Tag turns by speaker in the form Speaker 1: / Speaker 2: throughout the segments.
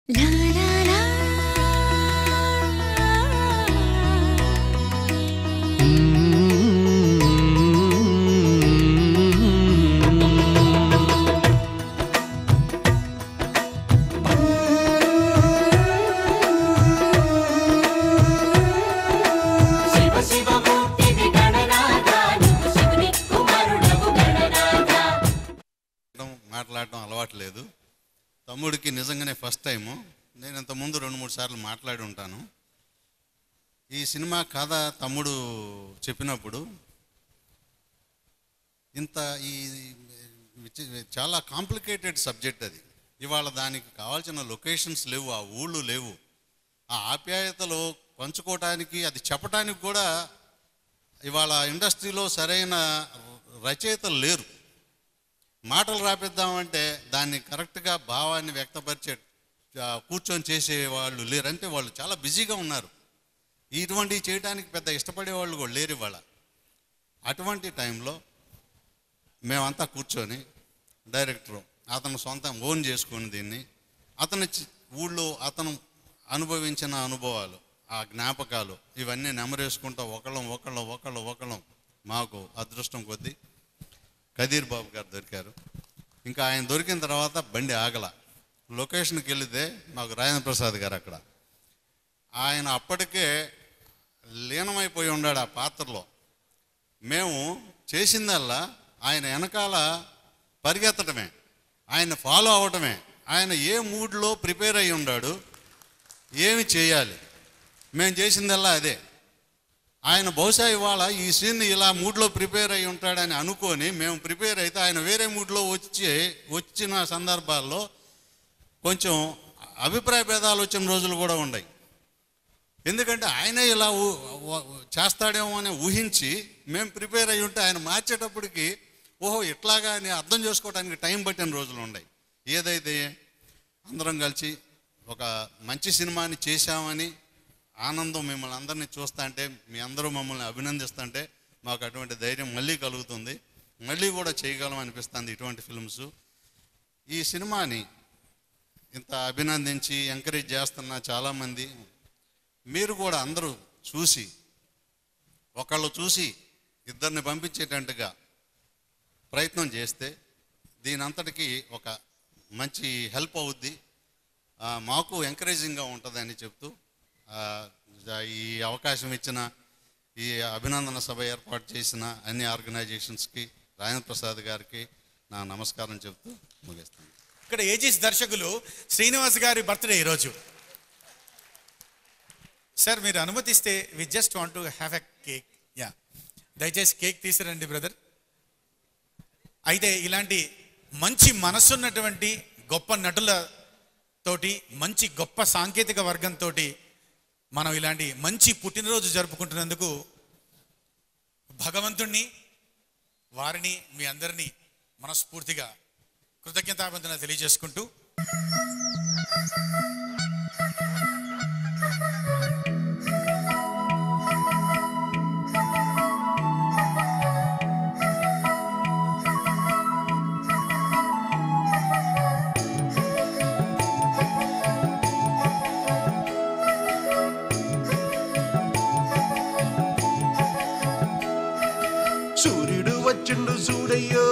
Speaker 1: La la la.
Speaker 2: Shiva Shiva మూర్తివి Gananatha నువ్వు శివుని కుమారుడవు గణనాథ
Speaker 3: మాట్లాడడం మాట్లాడడం అలవాటు లేదు తమ్ముడికి నిజంగానే ఫస్ట్ టైము నేను ఇంతకుముందు రెండు మూడు సార్లు మాట్లాడి ఉంటాను ఈ సినిమా కథ తమ్ముడు చెప్పినప్పుడు ఇంత ఈ విచి- చాలా కాంప్లికేటెడ్ సబ్జెక్ట్ అది ఇవాళ దానికి కావాల్సిన లొకేషన్స్ లేవు ఆ ఊళ్ళు లేవు ఆ ఆప్యాయతలో పంచుకోవటానికి అది చెప్పడానికి కూడా ఇవాళ ఇండస్ట్రీలో సరైన రచయితలు లేరు మాటలు రాపిద్దామంటే దాన్ని కరెక్ట్గా భావాన్ని వ్యక్తపరిచే ఆ, కూర్చొని చేసే వాళ్ళు లేరు అంటే వాళ్ళు చాలా బిజీగా ఉన్నారు ఇటువంటివి చేయడానికి పెద్ద ఇష్టపడే వాళ్ళు కూడా లేరు ఇవాళ అటువంటి టైంలో మేమంతా కూర్చొని డైరెక్టరు అతను సొంతం ఓన్ చేసుకుని దీన్ని అతని చి- ఊళ్ళో అతను అనుభవించిన అనుభవాలు ఆ జ్ఞాపకాలు ఇవన్నీ నెమరేసుకుంటూ ఒకళ్ళం ఒకళ్ళం ఒకళ్ళం ఒకళ్ళం మాకు అదృష్టం కొద్దీ కదీర్ బాబు గారు దొరికారు ఇంకా ఆయన దొరికిన తర్వాత బండి ఆగల లొకేషన్కి వెళితే మాకు రాజేంద్ర ప్రసాద్ గారు అక్కడ ఆయన అప్పటికే లీనమైపోయి ఉన్నాడు ఆ పాత్రలో మేము చేసిందల్లా ఆయన వెనకాల పరిగెత్తడమే ఆయన ఫాలో అవటమే ఆయన ఏ మూడ్లో ప్రిపేర్ అయి ఉన్నాడు ఏమి చేయాలి మేము చేసిందల్లా అదే ఆయన బహుశా ఇవాళ ఈ సీన్ ఇలా మూడ్లో ప్రిపేర్ అయి ఉంటాడని అనుకొని మేము ప్రిపేర్ అయితే ఆయన వేరే మూడ్లో వచ్చి వచ్చిన సందర్భాల్లో కొంచెం అభిప్రాయ భేదాలు వచ్చిన రోజులు కూడా ఉన్నాయి ఎందుకంటే ఆయనే ఇలా ఊ- ఊ- చేస్తాడేమో అని ఊహించి మేము ప్రిపేర్ అయి ఉంటే ఆయన మార్చేటప్పటికి ఓహో ఇట్లాగా అని అర్థం చేసుకోవడానికి టైం పట్టిన రోజులు ఉన్నాయి ఏదైతే అందరం కలిసి ఒక మంచి సినిమాని చేశామని ఆనందం మిమ్మల్ని అందరినీ చూస్తుంటే మీ అందరూ మమ్మల్ని అభినందిస్తుంటే మాకు అటువంటి ధైర్యం మళ్ళీ కలుగుతుంది మళ్ళీ కూడా చేయగలం అనిపిస్తుంది ఇటువంటి ఫిల్మ్స్ ఈ సినిమాని ఇంత అభినందించి ఎంకరేజ్ చేస్తున్న చాలామంది మీరు కూడా అందరూ చూసి ఒకళ్ళు చూసి ఇద్దరిని పంపించేటట్టుగా ప్రయత్నం చేస్తే దీని అంతటికి ఒక మంచి హెల్ప్ అవుద్ది ఆ, మాకు ఎంకరేజింగ్గా ఉంటుందని చెప్తూ ఆ, ఈ అవకాశం ఇచ్చిన ఈ అభినందన సభ ఏర్పాటు చేసిన అన్ని ఆర్గనైజేషన్స్కి రాజేంద్ర ప్రసాద్ గారికి నా నమస్కారం చెప్తూ ముగిస్తాను
Speaker 4: ఇక్కడ ఏజిస్ దర్శకులు శ్రీనివాస్ గారి బర్త్డే ఈరోజు సార్ మీరు అనుమతిస్తే we just want to have a cake yeah దయచేసి కేక్ తీసిరండి బ్రదర్ అయితే ఇలాంటి మంచి మనస్సున్నటువంటి గొప్ప నటుల తోటి మంచి గొప్ప సాంకేతిక వర్గంతో మనం ఇలాంటి మంచి పుట్టినరోజు జరుపుకుంటున్నందుకు భగవంతుణ్ణి వారిని మీ అందరినీ మనస్ఫూర్తిగా కృతజ్ఞతాబంధన తెలియజేసుకుంటూ
Speaker 5: సూర్యుడు వచ్చిండు సూడయ్యో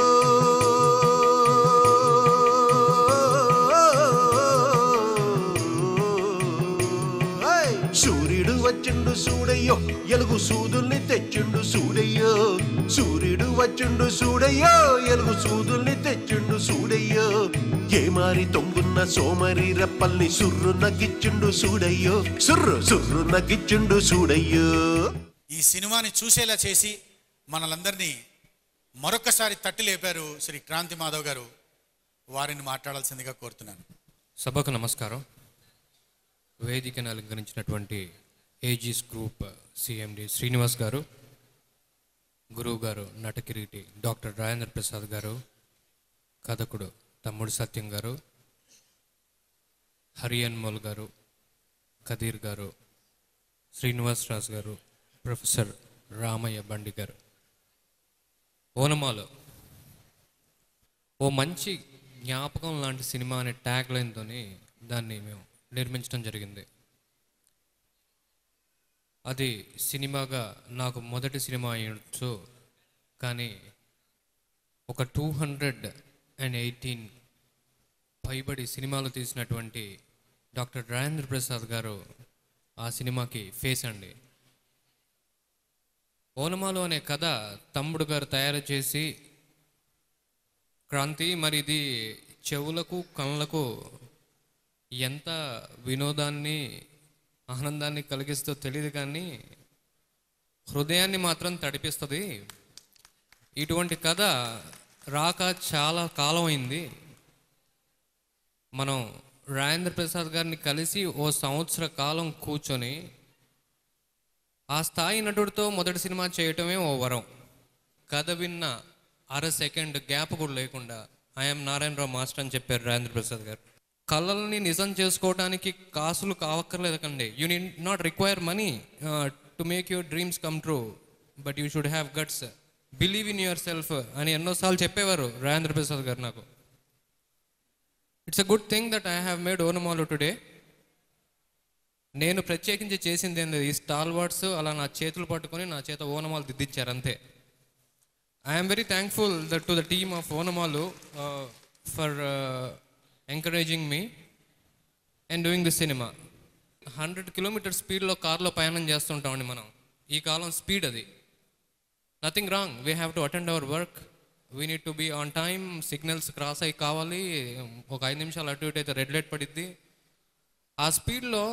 Speaker 5: ఏయ్! సూర్యుడు వచ్చిండు సూడయ్యో ఎలుగు సూదుల్ని తెచ్చిండు సూడయ్యో సూర్యుడు వచ్చిండు సూడయ్యో ఎలుగు సూదుల్ని తెచ్చిండు సూడయ్యో ఏమారి తొంగున్న సోమరి రెప్పల్ని సుర్రు నగ్గిచ్చిండు సూడయ్యో సుర్రు సుర్రు నగ్గిచ్చిండు సూడయ్యో
Speaker 4: ఈ సినిమాని చూసేలా చేసి మనలందరినీ మరొకసారి తట్టి లేపారు శ్రీ క్రాంతి మాధవ్ గారు వారిని మాట్లాడాల్సిందిగా కోరుతున్నాను
Speaker 6: సభకు నమస్కారం వేదికను అలంకరించినటువంటి Aegis group CMD Srinivas garu గురువు గారు నటకిరీటి డాక్టర్ రాజేంద్ర ప్రసాద్ గారు కథకుడు తమ్ముడు సత్యం గారు హరియన్మోల్ గారు కదీర్ గారు శ్రీనివాస్ రాజు గారు ప్రొఫెసర్ రామయ్య బండి గారు ఓనమాలో ఓ మంచి జ్ఞాపకం లాంటి సినిమా అనే ట్యాగ్ లైన్తోని దాన్ని మేము నిర్మించడం జరిగింది అది సినిమాగా నాకు మొదటి సినిమా అయ్యొచ్చు కానీ ఒక టూ హండ్రెడ్ అండ్ ఎయిటీన్ పైబడి సినిమాలు తీసినటువంటి డాక్టర్ రాజేంద్ర ప్రసాద్ గారు ఆ సినిమాకి ఫేస్ అండి ఓనమాలు అనే కథ తమ్ముడు గారు తయారు చేసి క్రాంతి మరి ఇది చెవులకు కళ్ళకు ఎంత వినోదాన్ని ఆనందాన్ని కలిగిస్తో తెలియదు కానీ హృదయాన్ని మాత్రం తడిపిస్తుంది ఇటువంటి కథ రాక చాలా కాలం అయింది మనం రాజేంద్ర ప్రసాద్ గారిని కలిసి ఓ సంవత్సర కాలం కూర్చొని ఆ స్థాయి నటుడితో మొదటి సినిమా చేయటమే ఓ వరం కథ విన్న అర సెకండ్ గ్యాప్ కూడా లేకుండా ఐఎమ్ నారాయణరావు మాస్టర్ అని చెప్పారు రాజేంద్ర ప్రసాద్ గారు కళల్ని నిజం చేసుకోవడానికి కాసులు కావక్కర్లేదు కండి you need not require money to make your dreams come true but you should have guts believe in yourself అని ఎన్నోసార్లు చెప్పేవారు రాజేంద్ర ప్రసాద్ గారు నాకు it's a good thing that I have made Onamalu today నేను ప్రత్యేకించి చేసింది ఏంది ఈ స్టాల్ వర్డ్స్ అలా నా చేతులు పట్టుకొని నా చేత ఓనమాలు దిద్దించారు అంతే I'm very thankful that to the team of Onamalu for encouraging me and doing this cinema hundred kilometer స్పీడ్లో కార్లో ప్రయాణం చేస్తుంటామండి మనం ఈ కాలం స్పీడ్ అది nothing wrong we have to attend our work we need to be on time signals cross అయ్యి కావాలి ఒక ఐదు నిమిషాలు అటు ఇటు అయితే రెడ్ లైట్ పడిద్ది ఆ స్పీడ్లో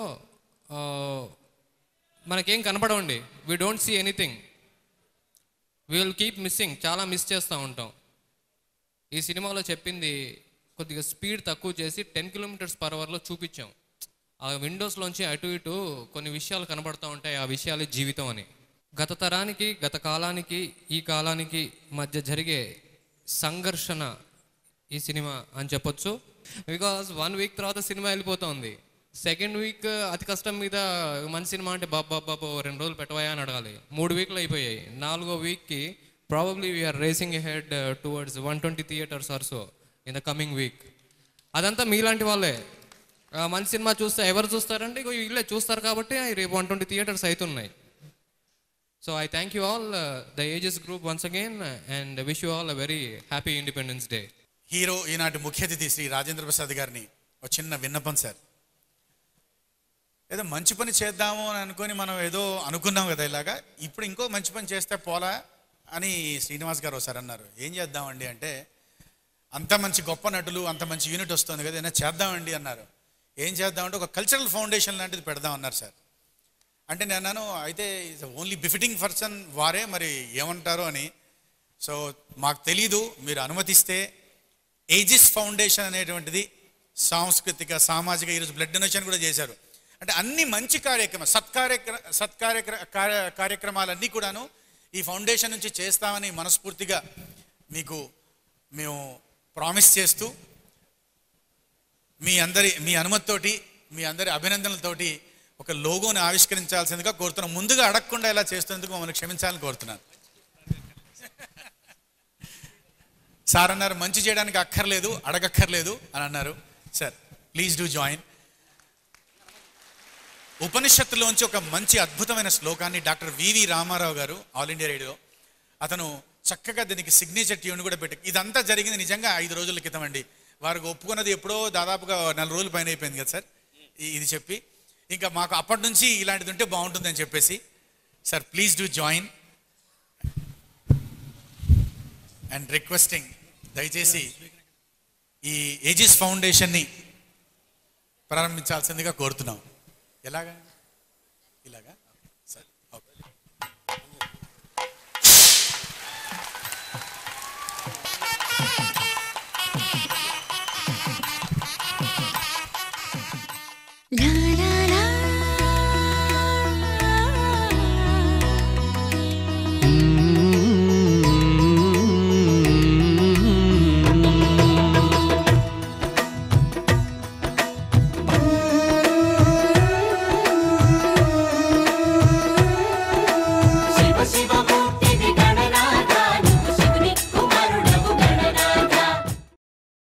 Speaker 6: మనకేం కనపడవండి we don't see anything we will keep missing చాలా మిస్ చేస్తూ ఉంటాం ఈ సినిమాలో చెప్పింది కొద్దిగా స్పీడ్ తక్కువ చేసి టెన్ కిలోమీటర్స్ పర్ అవర్లో చూపించాం ఆ విండోస్లోంచి అటు ఇటు కొన్ని విషయాలు కనబడుతూ ఉంటాయి ఆ విషయాలే జీవితం అని గత తరానికి గత కాలానికి ఈ కాలానికి మధ్య జరిగే సంఘర్షణ ఈ సినిమా అని చెప్పొచ్చు బికాస్ వన్ వీక్ తర్వాత సినిమా వెళ్ళిపోతుంది సెకండ్ వీక్ అతి కష్టం మీద మంచి సినిమా అంటే బాబా బాబు రెండు రోజులు పెట్టవయా అని అడగాలి మూడు వీక్లు అయిపోయాయి నాలుగో వీక్కి probably we're racing head towards one twenty theatres or so in the coming week అదంతా మీలాంటి వాళ్ళే ఆ, మంచి సినిమా చూస్తే ఎవరు చూస్తారంటే ఇగో వీళ్ళే చూస్తారు కాబట్టి రేపు వన్ ట్వంటీ థియేటర్స్ అవుతున్నాయి so I thank you all the Aegis group once again and wish you all a very happy Independence Day
Speaker 4: hero ఈనాటి ముఖ్య అతిథి శ్రీ రాజేంద్ర ప్రసాద్ గారిని ఒక చిన్న విన్నపం సార్ ఏదో మంచి పని చేద్దాము అని అనుకొని మనం ఏదో అనుకున్నాం కదా ఇలాగా ఇప్పుడు ఇంకో మంచి పని చేస్తే పోలా అని శ్రీనివాస్ గారు ఒకసారి అన్నారు ఏం చేద్దామండి అంటే అంత మంచి గొప్ప నటులు అంత మంచి యూనిట్ వస్తుంది కదా ఏదైనా చేద్దామండి అన్నారు ఏం చేద్దామంటే ఒక కల్చరల్ ఫౌండేషన్ లాంటిది పెడదాం అన్నారు సార్ అంటే నేను అన్నాను అయితే ఓన్లీ బిఫిటింగ్ పర్సన్ వారే మరి ఏమంటారో అని సో మాకు తెలీదు మీరు అనుమతిస్తే ఏజిస్ ఫౌండేషన్ అనేటువంటిది సాంస్కృతిక సామాజిక ఈరోజు బ్లడ్ డొనేషన్ కూడా చేశారు అంటే అన్ని మంచి కార్యక్రమ సత్కార్యక్ర సత్కార్యక్ర కార్య- కార్యక్రమాలన్నీ కూడాను ఈ ఫౌండేషన్ నుంచి చేస్తామని మనస్ఫూర్తిగా మీకు మేము ప్రామిస్ చేస్తూ మీ అందరి మీ అనుమతితోటి మీ అందరి అభినందనలతోటి ఒక లోగోని ఆవిష్కరించాల్సిందిగా కోరుతున్నాం ముందుగా అడగకుండా ఇలా చేస్తున్నందుకు మమ్మల్ని క్షమించాలని కోరుతున్నాను సార్ అన్నారు మంచి చేయడానికి అక్కర్లేదు అడగక్కర్లేదు అని అన్నారు సార్ ప్లీజ్ డూ జాయిన్ ఉపనిషత్తులోంచి ఒక మంచి అద్భుతమైన శ్లోకాన్ని డాక్టర్ వివి రామారావు గారు ఆల్ ఇండియా రేడియో అతను చక్కగా దీనికి సిగ్నేచర్ ట్యూన్ కూడా పెట్టి ఇదంతా జరిగింది నిజంగా ఐదు రోజుల క్రితం అండి వారికి ఒప్పుకున్నది ఎప్పుడో దాదాపుగా నెల రోజుల పైన అయిపోయింది కదా సార్ ఈ- ఇది చెప్పి ఇంకా మాకు అప్పటి నుంచి ఇలాంటిది ఉంటే బాగుంటుందని చెప్పేసి sir please do join and requesting దయచేసి ఈ ఏజిస్ ఫౌండేషన్ని ప్రారంభించాల్సిందిగా కోరుతున్నాం ఎలాగా ఇలాగా